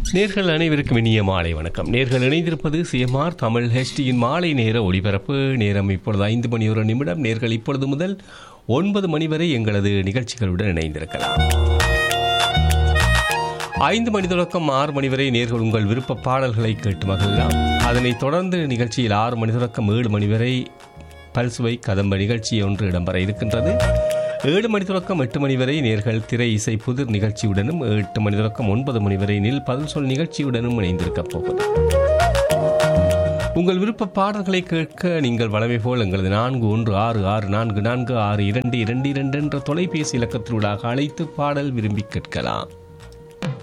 நேர்கள் அனைவருக்கும் இனிய மாலை வணக்கம் நேர்கள் இணைந்திருப்பது சிஎம்ஆர் தமிழ் ஹெச்டியின் மாலை நேர ஒளிபரப்பு நேரம் இப்பொழுது ஐந்து மணி ஒரு நிமிடம் நேர்கள் இப்பொழுது முதல் ஒன்பது மணி வரை எங்களது நிகழ்ச்சிகளுடன் இணைந்திருக்கலாம் ஐந்து மணி தொடக்கம் ஆறு மணி வரை நேர்கள் உங்கள் விருப்ப பாடல்களை கேட்டு மகிழலாம் அதனைத் தொடர்ந்து நிகழ்ச்சியில் ஆறு மணி தொடக்கம் ஏழு மணி வரை பல்சுவை கதம்ப நிகழ்ச்சி ஒன்று இடம்பெற இருக்கின்றது ஏழு மணி தொடக்கம் எட்டு மணி வரை நேர்கள் திரை இசை புதிர் நிகழ்ச்சியுடனும் எட்டு மணி தொடக்கம் ஒன்பது மணி வரை நில் பதில் சொல் நிகழ்ச்சியுடனும் இணைந்திருக்கப் போகுது உங்கள் விருப்ப பாடல்களை கேட்க நீங்கள் வளமை போல் எங்களது நான்கு ஒன்று ஆறு ஆறு நான்கு நான்கு ஆறு இரண்டு இரண்டு இரண்டு என்ற தொலைபேசி இலக்கத்தினூடாக அழைத்து பாடல் விரும்பி கேட்கலாம்